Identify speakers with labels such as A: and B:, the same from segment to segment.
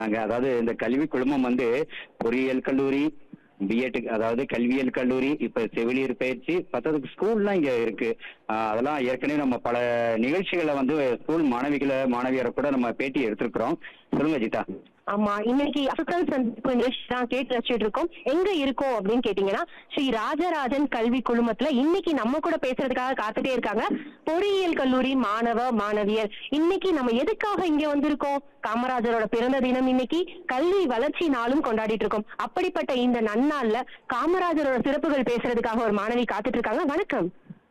A: அங்க அதாவது இந்த கல்வி குழுமம் வந்து பொறியியல் கல்லூரி பிஎட் அதாவது கல்வியியல் கல்லூரி இப்ப செவிலியர் பயிற்சி பத்ததுக்கு ஸ்கூல்லாம் இங்க இருக்கு ஆஹ் அதெல்லாம் ஏற்கனவே நம்ம பல நிகழ்ச்சிகளை வந்து ஸ்கூல் மாணவிகளை மாணவியரை கூட நம்ம பேட்டி எடுத்திருக்கிறோம் சொல்லுங்க ஜிதா
B: ஆமா இன்னைக்கு அசுத்தல் சந்திப்பு நிகழ்ச்சி தான் கேட்டு ரசிச்சுட்டு இருக்கோம் எங்க இருக்கோம் அப்படின்னு கேட்டீங்கன்னா ஸ்ரீ ராஜராஜன் கல்வி குழுமத்துல இன்னைக்கு நம்ம கூட பேசுறதுக்காக காத்துட்டே இருக்காங்க பொறியியல் கல்லூரி மாணவ மாணவியர் இன்னைக்கு நம்ம எதுக்காக இங்க வந்திருக்கோம் காமராஜரோட பிறந்த தினம் இன்னைக்கு கல்வி வளர்ச்சி நாளும் கொண்டாடிட்டு இருக்கோம் அப்படிப்பட்ட இந்த நன்னாள்ல காமராஜரோட சிறப்புகள் பேசுறதுக்காக ஒரு மாணவி காத்துட்டு இருக்காங்க வணக்கம்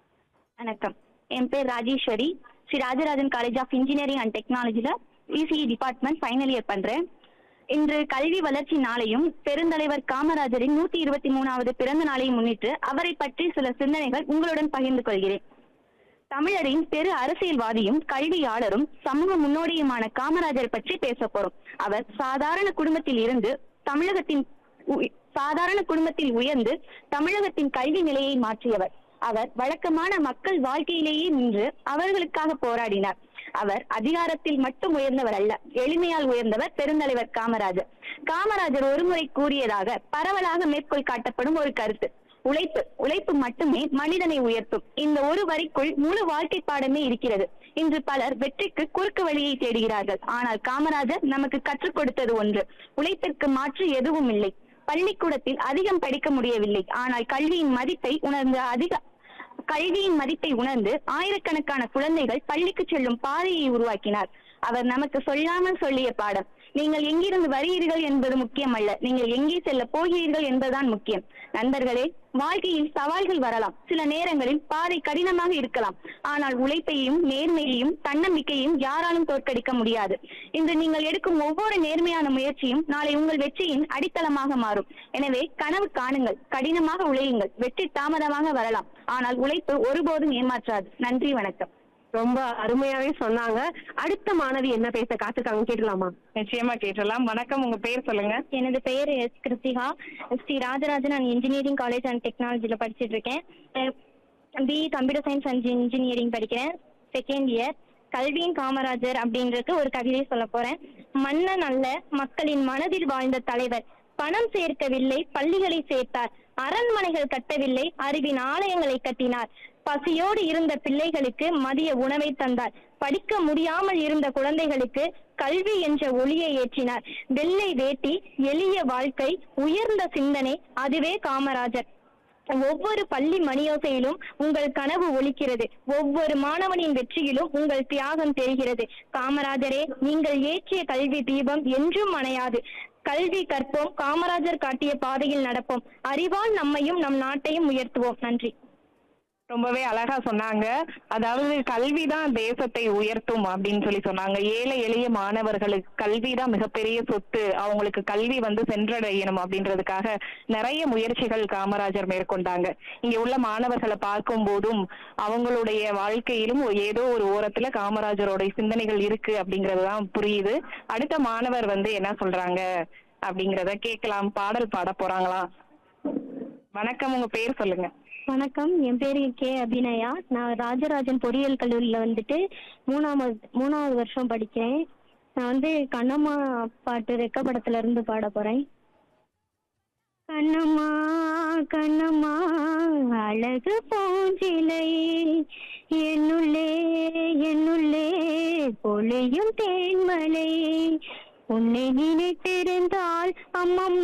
C: வணக்கம் என் பேர் Rajeswari Sri Rajarajan college of engineering and டெக்னாலஜில இசிஇ டிபார்ட்மெண்ட் ஃபைனல் இயர் பண்றேன் இன்று கல்வி வளர்ச்சி நாளையும் பெருந்தலைவர் காமராஜரின் நூத்தி இருபத்தி மூணாவது பிறந்த நாளையும் முன்னிட்டு அவரை பற்றி சில சிந்தனைகள் உங்களுடன் பகிர்ந்து கொள்கிறேன் தமிழரின் பெரு அரசியல்வாதியும் கல்வியாளரும் சமூக முன்னோடியுமான காமராஜர் பற்றி பேச போறோம் அவர் சாதாரண குடும்பத்தில் இருந்து தமிழகத்தின் உ- சாதாரண குடும்பத்தில் உயர்ந்து தமிழகத்தின் கல்வி நிலையை மாற்றியவர் அவர் வழக்கமான மக்கள் வாழ்க்கையிலேயே நின்று அவர்களுக்காக போராடினார் அவர் அதிகாரத்தில் மட்டும் உயர்ந்தவர் அல்ல எளிமையால் உயர்ந்தவர் பெருந்தலைவர் காமராஜர் காமராஜர் ஒருமுறை கூறியதாக பரவலாக மேற்கோள் காட்டப்படும் ஒரு கருத்து உழைப்பு உழைப்பு மட்டுமே மனிதனை உயர்த்தும் இந்த ஒரு வரிக்குள் முழு வாழ்க்கை பாடமே இருக்கிறது இன்று பலர் வெற்றிக்கு குறுக்கு வழியை தேடுகிறார்கள் ஆனால் காமராஜர் நமக்கு கற்றுக் கொடுத்தது ஒன்று உழைப்பிற்கு மாற்று எதுவும் இல்லை பள்ளிக்கூடத்தில் அதிகம் படிக்க முடியவில்லை ஆனால் கல்வியின் மதிப்பை உணர்ந்த அதிக கல்வியின் மதிப்பை உணர்ந்து ஆயிரக்கணக்கான குழந்தைகள் பள்ளிக்கு செல்லும் பாதையை உருவாக்கினார் அவர் நமக்கு சொல்லாமல் சொல்லிய பாடம் நீங்கள் எங்கிருந்து வருகிறீர்கள் என்பது முக்கியமல்ல நீங்கள் எங்கே செல்ல போகிறீர்கள் என்பதுதான் முக்கியம் நண்பர்களே வாழ்க்கையில் சவால்கள் வரலாம் சில நேரங்களில் பாதை கடினமாக இருக்கலாம் ஆனால் உழைப்பையும் நேர்மையையும் தன்னம்பிக்கையையும் யாராலும் தோற்கடிக்க முடியாது இன்று நீங்கள் எடுக்கும் ஒவ்வொரு நேர்மையான முயற்சியும் நாளை உங்கள் வெற்றியின் அடித்தளமாக மாறும் எனவே கனவு காணுங்கள் கடினமாக உழையுங்கள் வெற்றி தாமதமாக வரலாம் ஆனால் உழைப்பு ஒருபோதும் ஏமாற்றாது நன்றி வணக்கம்
B: ரொம்ப அருமையாவே சொன்னாங்க அடுத்த மாணவி என்ன பேச காத்துருக்காங்க கேட்கலாமா
D: நிச்சயமா கேட்டலாம் வணக்கம் உங்க பேர் சொல்லுங்க
C: எனது பெயர் S Kiruthika Sri Rajarajan and engineering college and டெக்னாலஜில படிச்சிட்டு இருக்கேன் BE computer science and engineering படிக்கிறேன் செகண்ட் இயர் கல்வியின் காமராஜர் அப்படின்றது ஒரு கவிதை சொல்ல போறேன் மன்னன் அல்ல மக்களின் மனதில் வாழ்ந்த தலைவர் பணம் சேர்க்கவில்லை பள்ளிகளை சேர்த்தார் அரண்மனைகள் கட்டவில்லை அறிவின் ஆலயங்களை கட்டினார் பசியோடு இருந்த பிள்ளைகளுக்கு மதிய உணவை தந்தார் படிக்க முடியாமல் இருந்த குழந்தைகளுக்கு கல்வி என்ற ஒளியை ஏற்றினார் வெள்ளை வேட்டி எளிய வாழ்க்கை உயர்ந்த சிந்தனை அதுவே காமராஜர் ஒவ்வொரு பள்ளி மணியோசையிலும் உங்கள் கனவு ஒலிக்கிறது ஒவ்வொரு மாணவனின் வெற்றியிலும் உங்கள் தியாகம் தெரிகிறது காமராஜரே நீங்கள் ஏற்றிய கல்வி தீபம் என்றும் அணையாது கல்வி கற்போம் காமராஜர் காட்டிய பாதையில் நடப்போம் அறிவால் நம்மையும் நம் நாட்டையும் உயர்த்துவோம் நன்றி
D: ரொம்பவே அழகா சொன்னாங்க அதாவது கல்விதான் தேசத்தை உயர்த்தும் அப்படின்னு சொல்லி சொன்னாங்க ஏழை எளிய மாணவர்களுக்கு கல்விதான் மிகப்பெரிய சொத்து அவங்களுக்கு கல்வி வந்து சென்றடையணும் அப்படின்றதுக்காக நிறைய முயற்சிகள் காமராஜர் மேற்கொண்டாங்க இங்க உள்ள மாணவர்களை பார்க்கும் போதும் அவங்களுடைய வாழ்க்கையிலும் ஏதோ ஒரு ஓரத்துல காமராஜரோட சிந்தனைகள் இருக்கு அப்படிங்கறதுதான் புரியுது அடுத்த மாணவர் வந்து என்ன சொல்றாங்க அப்படிங்கறத கேட்கலாம் பாடல் பாட போறாங்களா வணக்கம் உங்க பேர் சொல்லுங்க
C: வணக்கம் என் பேரு கே அபிநயா நான் ராஜராஜன் பொறியியல் கல்லூரியில வந்துட்டு மூணாவது மூணாவது வருஷம் படிக்கிறேன் நான் வந்து கண்ணம்மா பாட்டு ரெக்க படத்துல இருந்து பாட போறேன் கண்ணம்மா கண்ணம்மா அழகு பூஞ்சிலை என்னுள்ளே என்னுள்ளே பொழியும் தேன்மலை உன்னை நினைத்திருந்தால் அம்மம்